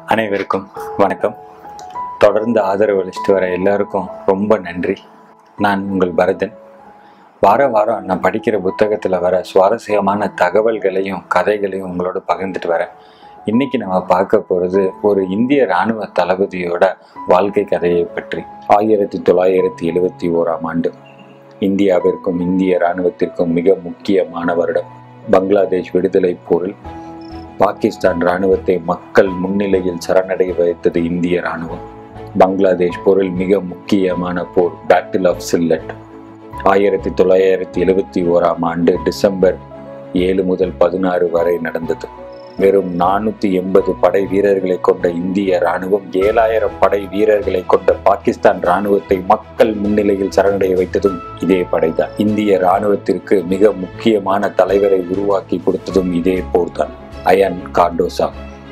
அனைவருக்கும் வணக்கம் தொடர்ந்து ஆதரவு அளிச்சுட்டு வர எல்லாருக்கும் ரொம்ப நன்றி நான் உங்கள் பரதன் வாரம் வாரம் நான் படிக்கிற புத்தகத்தில் வர சுவாரஸ்யமான தகவல்களையும் கதைகளையும் உங்களோட பகிர்ந்துட்டு வரேன் இன்னைக்கு நம்ம பார்க்க போகிறது ஒரு இந்திய இராணுவ தளபதியோட வாழ்க்கை கதையை பற்றி ஆயிரத்தி தொள்ளாயிரத்தி எழுவத்தி ஓராம் ஆண்டு இந்தியாவிற்கும் இந்திய இராணுவத்திற்கும் மிக முக்கியமான வருடம் பங்களாதேஷ் விடுதலை போரில் பாகிஸ்தான் இராணுவத்தை மக்கள் முன்னிலையில் சரணடைய வைத்தது இந்திய இராணுவம் பங்களாதேஷ் போரில் மிக முக்கியமான போர் பேட்டில் ஆஃப் சில்லட் ஆயிரத்தி தொள்ளாயிரத்தி எழுவத்தி ஓராம் ஆண்டு டிசம்பர் ஏழு முதல் பதினாறு வரை நடந்தது வெறும் நானூற்றி எண்பது படை வீரர்களை கொண்ட இந்திய இராணுவம் ஏழாயிரம் படை வீரர்களை கொண்ட பாகிஸ்தான் இராணுவத்தை மக்கள் முன்னிலையில் சரணடைய வைத்ததும் இதே படைதான் இந்திய இராணுவத்திற்கு மிக முக்கியமான தலைவரை உருவாக்கி கொடுத்ததும் இதே போர்தான் அயன் கார்டோசா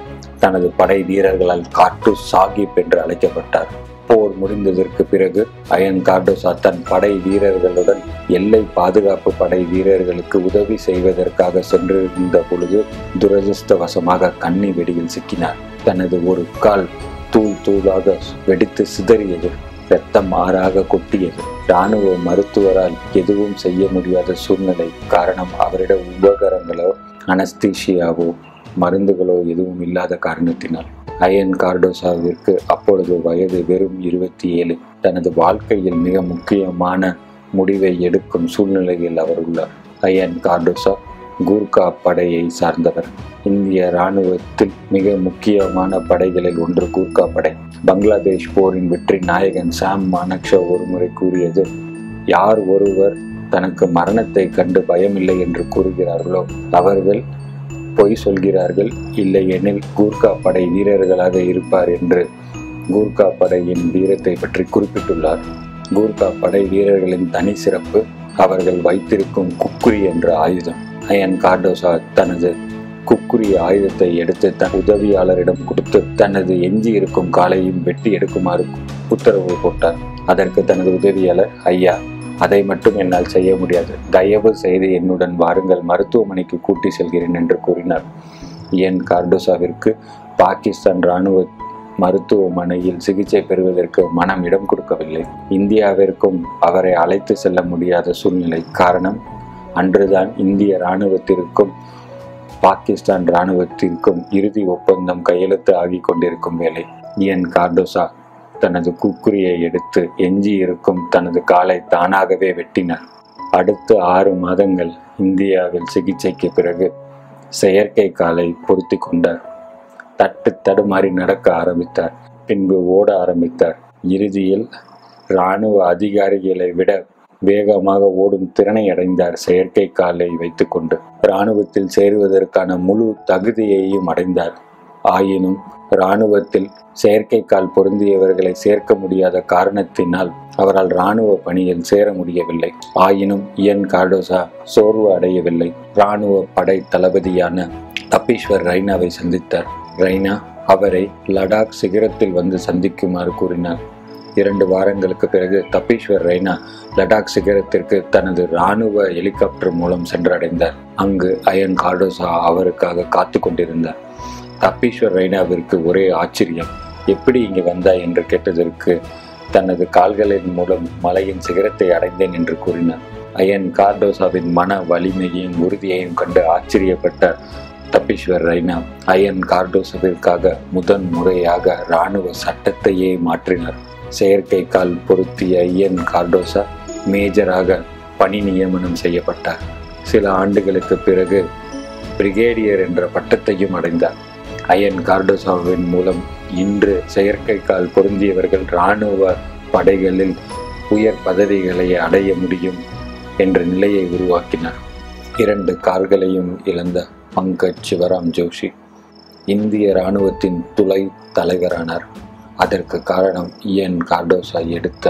தனது படை வீரர்களால் கார்டு சாகிப் என்று அழைக்கப்பட்டார் போர் முடிந்ததற்கு பிறகு அயன் கார்டோசா தன் படை வீரர்களுடன் எல்லை பாதுகாப்பு படை வீரர்களுக்கு உதவி செய்வதற்காக சென்றிருந்த பொழுது துரதிருஷ்டவசமாக கன்னி வெடியில் சிக்கினார் தனது ஒரு கால் தூள் தூளாக வெடித்து சிதறியது இரத்தம் ஆறாக கொட்டியது இராணுவ மருத்துவரால் எதுவும் செய்ய முடியாத சூழ்நிலை காரணம் அவரிடம் உபகரணங்களோ அனஸ்தீஷியாவோ மருந்துகளோ எதுவும் இல்லாத காரணத்தினால் அயன் கார்டோசாவிற்கு அப்பொழுது வயது வெறும் இருபத்தி ஏழு தனது வாழ்க்கையில் மிக முக்கியமான முடிவை எடுக்கும் சூழ்நிலையில் அவர் உள்ளார் அயன் கார்டோசா கூர்கா படையை சார்ந்தவர் இந்திய இராணுவத்தில் மிக முக்கியமான படைகளில் ஒன்று கூர்கா படை பங்களாதேஷ் போரின் வெற்றி நாயகன் சாம் மானக்ஷா ஒருமுறை கூறியது யார் ஒருவர் தனக்கு மரணத்தை கண்டு பயமில்லை என்று கூறுகிறார்களோ அவர்கள் பொய் சொல்கிறார்கள் இல்லை எனில் கூர்கா படை வீரர்களாக இருப்பார் என்று கூர்கா படையின் வீரத்தை பற்றி குறிப்பிட்டுள்ளார் கூர்கா படை வீரர்களின் தனி சிறப்பு அவர்கள் வைத்திருக்கும் குக்குரி என்ற ஆயுதம் அயன் கார்டோசா தனது குக்குரி ஆயுதத்தை எடுத்து தன் உதவியாளரிடம் கொடுத்து தனது எஞ்சி இருக்கும் காலையும் வெட்டி எடுக்குமாறு உத்தரவு போட்டார் அதற்கு தனது உதவியாளர் ஐயா அதை மட்டும் என்னால் செய்ய முடியாது தயவு செய்து என்னுடன் வாருங்கள் மருத்துவமனைக்கு கூட்டி செல்கிறேன் என்று கூறினார் என் கார்டோசாவிற்கு பாகிஸ்தான் இராணுவ மருத்துவமனையில் சிகிச்சை பெறுவதற்கு மனம் இடம் கொடுக்கவில்லை இந்தியாவிற்கும் அவரை அழைத்து செல்ல முடியாத சூழ்நிலை காரணம் அன்றுதான் இந்திய இராணுவத்திற்கும் பாகிஸ்தான் இராணுவத்திற்கும் இறுதி ஒப்பந்தம் கையெழுத்து ஆகி கொண்டிருக்கும் வேலை என் கார்டோசா தனது குக்குரியை எடுத்து எஞ்சி இருக்கும் தனது காலை தானாகவே வெட்டினார் அடுத்த ஆறு மாதங்கள் இந்தியாவில் சிகிச்சைக்கு பிறகு செயற்கை காலை பொருத்தி கொண்டார் தட்டு தடுமாறி நடக்க ஆரம்பித்தார் பின்பு ஓட ஆரம்பித்தார் இறுதியில் இராணுவ அதிகாரிகளை விட வேகமாக ஓடும் திறனை அடைந்தார் செயற்கை காலை வைத்துக்கொண்டு இராணுவத்தில் சேருவதற்கான முழு தகுதியையும் அடைந்தார் ஆயினும் இராணுவத்தில் செயற்கை கால் பொருந்தியவர்களை சேர்க்க முடியாத காரணத்தினால் அவரால் இராணுவ பணியில் சேர முடியவில்லை ஆயினும் இயன் கார்டோசா சோர்வு அடையவில்லை இராணுவ படை தளபதியான தப்பீஸ்வர் ரைனாவை சந்தித்தார் ரைனா அவரை லடாக் சிகரத்தில் வந்து சந்திக்குமாறு கூறினார் இரண்டு வாரங்களுக்கு பிறகு தப்பீஸ்வர் ரெய்னா லடாக் சிகரத்திற்கு தனது இராணுவ ஹெலிகாப்டர் மூலம் சென்றடைந்தார் அங்கு அயன் கார்டோசா அவருக்காக காத்து கொண்டிருந்தார் தப்பீஸ்வர் ரெய்னாவிற்கு ஒரே ஆச்சரியம் எப்படி இங்கு வந்தாய் என்று கேட்டதற்கு தனது கால்களின் மூலம் மலையின் சிகரத்தை அடைந்தேன் என்று கூறினார் அயன் கார்டோசாவின் மன வலிமையையும் உறுதியையும் கண்டு ஆச்சரியப்பட்ட தப்பீஸ்வர் ரெய்னா அயன் கார்டோசாவிற்காக முதன் முறையாக இராணுவ சட்டத்தையே மாற்றினார் செயற்கை கால் பொருத்திய ஐயன் கார்டோசா மேஜராக பணி நியமனம் செய்யப்பட்டார் சில ஆண்டுகளுக்கு பிறகு பிரிகேடியர் என்ற பட்டத்தையும் அடைந்தார் அயன் கார்டோசாவின் மூலம் இன்று செயற்கை கால் பொருந்தியவர்கள் இராணுவ படைகளில் உயர் பதவிகளை அடைய முடியும் என்ற நிலையை உருவாக்கினார் இரண்டு கால்களையும் இழந்த பங்கஜ் சிவராம் ஜோஷி இந்திய இராணுவத்தின் துளை தலைவரானார் அதற்கு காரணம் இயன் கார்டோசா எடுத்த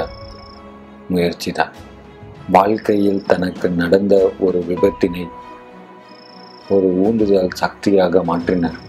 முயற்சி தான் வாழ்க்கையில் தனக்கு நடந்த ஒரு விபத்தினை ஒரு ஊந்துதல் சக்தியாக மாற்றினார்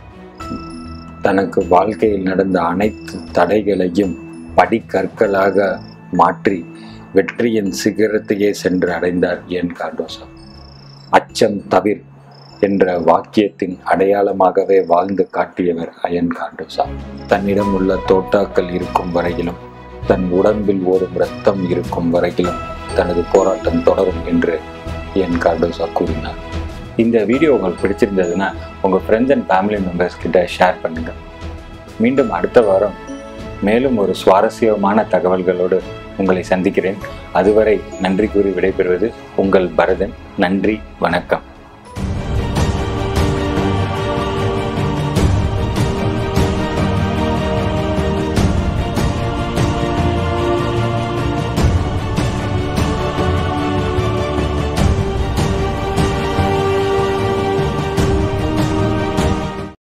தனக்கு வாழ்க்கையில் நடந்த அனைத்து தடைகளையும் படிக்கற்களாக மாற்றி வெற்றியின் சிகரத்தையே சென்று அடைந்தார் என் கார்டோசா அச்சம் தவிர் என்ற வாக்கியத்தின் அடையாளமாகவே வாழ்ந்து காட்டியவர் அயன் கார்டோசா தன்னிடம் உள்ள தோட்டாக்கள் இருக்கும் வரையிலும் தன் உடம்பில் ஓடும் ரத்தம் இருக்கும் வரையிலும் தனது போராட்டம் தொடரும் என்று என் கார்டோசா கூறினார் இந்த வீடியோ உங்களுக்கு பிடிச்சிருந்ததுன்னா உங்கள் ஃப்ரெண்ட்ஸ் அண்ட் ஃபேமிலி மெம்பர்ஸ் கிட்ட ஷேர் பண்ணுங்கள் மீண்டும் அடுத்த வாரம் மேலும் ஒரு சுவாரஸ்யமான தகவல்களோடு உங்களை சந்திக்கிறேன் அதுவரை நன்றி கூறி விடைபெறுவது உங்கள் பரதன் நன்றி வணக்கம்